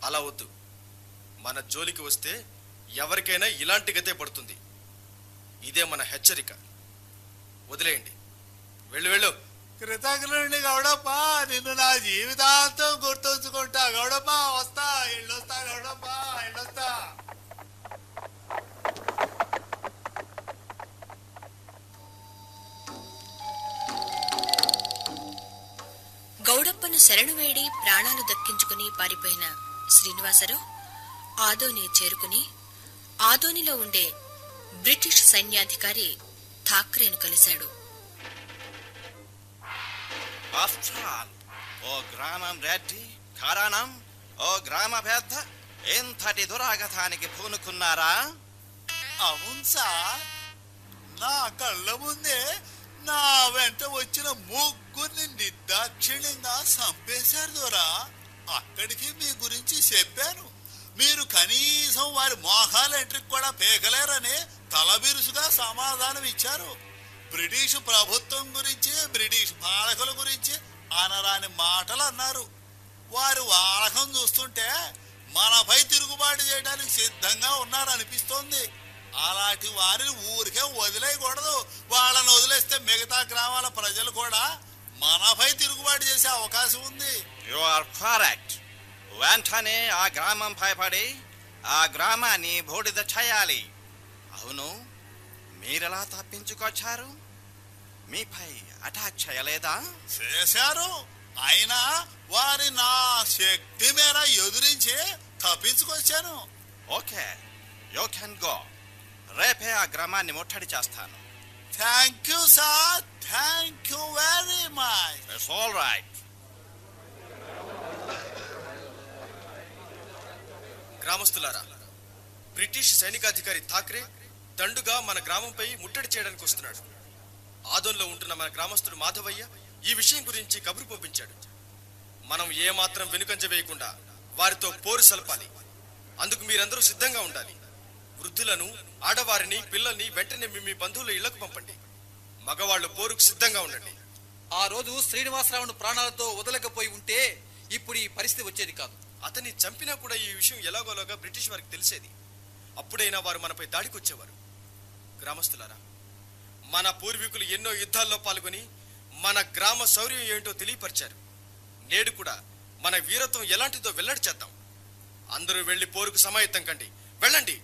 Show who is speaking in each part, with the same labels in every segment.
Speaker 1: అలా వద్దు మన జోలికి వస్తే ఎవరికైనా ఇలాంటి గతే పడుతుంది ఇదే మన హెచ్చరిక వదిలేయండి వెళ్ళు వెళ్ళు
Speaker 2: కృతజ్ఞుడిని గౌడప్ప నిన్ను నా జీవితాంతం గుర్తుంచుకుంటా గౌడప్ప వస్తా ఇళ్ళొస్తా గౌడప్ప ఇళ్ళొస్తా
Speaker 3: గౌడప్పను శరణు వేడి ప్రాణాలు దక్కించుకుని పారిపోయిన శ్రీనివాసరావు ఆదోని చేరుకుని ఆదోనిలో ఉండే బ్రిటిష్ సైన్యాధికారి థాక్రేను కలిశాడు
Speaker 4: ఆఫ్టర్ ఆల్ ఓ గ్రామం రెడ్డి కారణం ఓ గ్రామ పెద్ద ఎంతటి దురాగతానికి పూనుకున్నారా
Speaker 2: అవును సార్ నా కళ్ళ ముందే నా వెంట వచ్చిన ముగ్గురిని నిర్దాక్షిణ్యంగా చంపేశారు దొరా అక్కడికి మీ గురించి చెప్పాను మీరు కనీసం వారి మోకాల ఎంట్రికి కూడా పేకలేరని తలబిరుసుగా సమాధానం ఇచ్చారు బ్రిటిష్ ప్రభుత్వం గురించి బ్రిటిష్ పాలకుల గురించి అనరాని మాటలు అన్నారు వారి వాడకం చూస్తుంటే మనపై తిరుగుబాటు చేయడానికి సిద్ధంగా ఉన్నారనిపిస్తోంది అలాంటి వారిని ఊరికే వదిలేయకూడదు వాళ్ళని వదిలేస్తే మిగతా గ్రామాల ప్రజలు కూడా మనపై తిరుగుబాటు చేసే అవకాశం ఉంది
Speaker 4: యు ఆర్ కరెక్ట్ వెంటనే ఆ గ్రామం భయపడి ఆ గ్రామాన్ని బూడిద చేయాలి అవును మీరెలా తప్పించుకొచ్చారు మీపై అటాక్ చేయలేదా
Speaker 2: చేశారు అయినా వారి నా శక్తి మేర ఎదురించి తప్పించుకొచ్చాను
Speaker 4: ఓకే యూ కెన్ గో రేపే ఆ గ్రామాన్ని ముట్టడి చేస్తాను
Speaker 2: thank you sir thank you very much
Speaker 4: it's all right
Speaker 1: గ్రామస్తులారా బ్రిటిష్ సైనికాధికారి థాక్రే దండుగా మన గ్రామంపై ముట్టడి చేయడానికి వస్తున్నాడు ఆదోన్లో ఉంటున్న మన గ్రామస్తుడు మాధవయ్య ఈ విషయం గురించి కబురు పంపించాడు మనం ఏమాత్రం వెనుకంజ వేయకుండా వారితో పోరు సలపాలి అందుకు మీరందరూ సిద్ధంగా ఉండాలి వృద్ధులను ఆడవారిని పిల్లల్ని వెంటనే మీ మీ బంధువుల ఇళ్లకు పంపండి మగవాళ్ళు పోరుకు సిద్ధంగా ఉండండి
Speaker 5: ఆ రోజు శ్రీనివాసరావును ప్రాణాలతో వదలకపోయి ఉంటే ఇప్పుడు ఈ పరిస్థితి వచ్చేది కాదు
Speaker 1: అతన్ని చంపినా కూడా ఈ విషయం ఎలాగోలాగా బ్రిటిష్ వారికి తెలిసేది అప్పుడైనా వారు మనపై దాడికి వచ్చేవారు గ్రామస్తులారా మన పూర్వీకులు ఎన్నో యుద్ధాల్లో పాల్గొని మన గ్రామ శౌర్యం ఏంటో తెలియపరిచారు నేడు కూడా మన వీరత్వం ఎలాంటిదో వెల్లడి చేద్దాం అందరూ వెళ్లి పోరుకు సమాయత్తం కండి వెళ్ళండి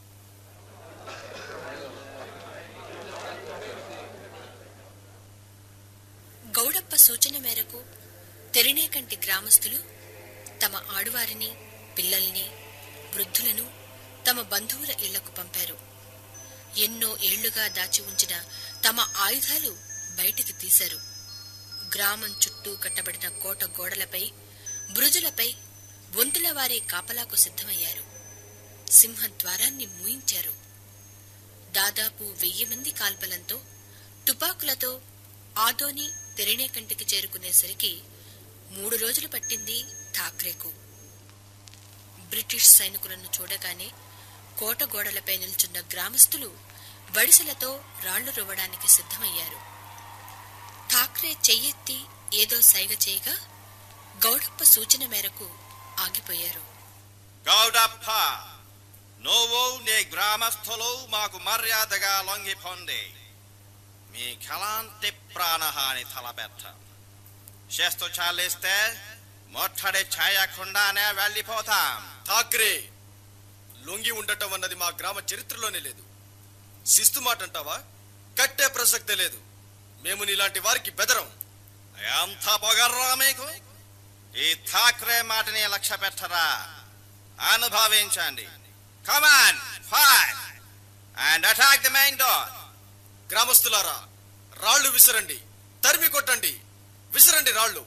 Speaker 3: గౌడప్ప సూచన మేరకు తెరినేకంటి గ్రామస్తులు తమ ఆడువారిని పిల్లల్ని వృద్ధులను తమ బంధువుల ఇళ్లకు పంపారు ఎన్నో ఏళ్లుగా దాచి ఉంచిన తమ ఆయుధాలు బయటికి తీశారు గ్రామం చుట్టూ కట్టబడిన కోట గోడలపై బురుజులపై వంతుల వారి కాపలాకు సిద్ధమయ్యారు సింహద్వారాన్ని మూయించారు దాదాపు వెయ్యి మంది కాల్బలంతో తుపాకులతో ఆదోని తెరినేకంటికి చేరుకునేసరికి మూడు రోజులు పట్టింది ఠాక్రేకు బ్రిటిష్ సైనికులను చూడగానే కోట గోడలపై నిల్చున్న గ్రామస్తులు వడిసెలతో రాళ్లు రువ్వడానికి సిద్ధమయ్యారు ఠాక్రే చెయ్యెత్తి ఏదో సైగ చేయగా గౌడప్ప సూచన మేరకు ఆగిపోయారు
Speaker 4: గౌడప్ప నువ్వు నీ గ్రామస్తులు మాకు మర్యాదగా లొంగిపోండి మీకెలాంటి ప్రాణహాని తలబెట్ట చేస్తూ చాలిస్తే ముట్టడి చేయకుండానే వెళ్ళిపోతాం
Speaker 1: ఠాక్రే లొంగి ఉండటం అన్నది మా గ్రామ చరిత్రలోనే లేదు శిస్తు మాట అంటావా కట్టే ప్రసక్తే లేదు మేము నీలాంటి వారికి బెదరం
Speaker 4: ఎంత పొగర్రా మీకు ఈ థాక్రే మాటని లక్ష్య పెట్టరా అనుభవించండి come on fire and attack the main door
Speaker 1: గ్రామస్తులారా రాళ్ళు విసరండి తరిమి కొట్టండి విసరండి రాళ్ళు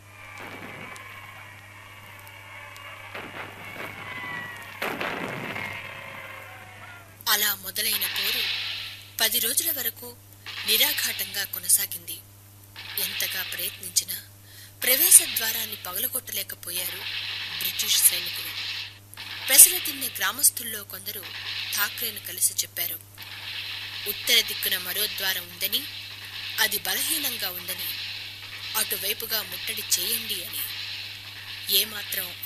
Speaker 3: అలా మొదలైన పోరు పది రోజుల వరకు నిరాఘాటంగా కొనసాగింది ఎంతగా ప్రయత్నించినా ప్రవేశ ద్వారాన్ని పగలగొట్టలేకపోయారు బ్రిటిష్ సైనికులు పెసర తిన్న గ్రామస్తుల్లో కొందరు ఠాక్రేను కలిసి చెప్పారు ఉత్తర దిక్కున మరో ద్వారం ఉందని అది బలహీనంగా ఉందని అటువైపుగా ముట్టడి చేయండి అని ఏమాత్రం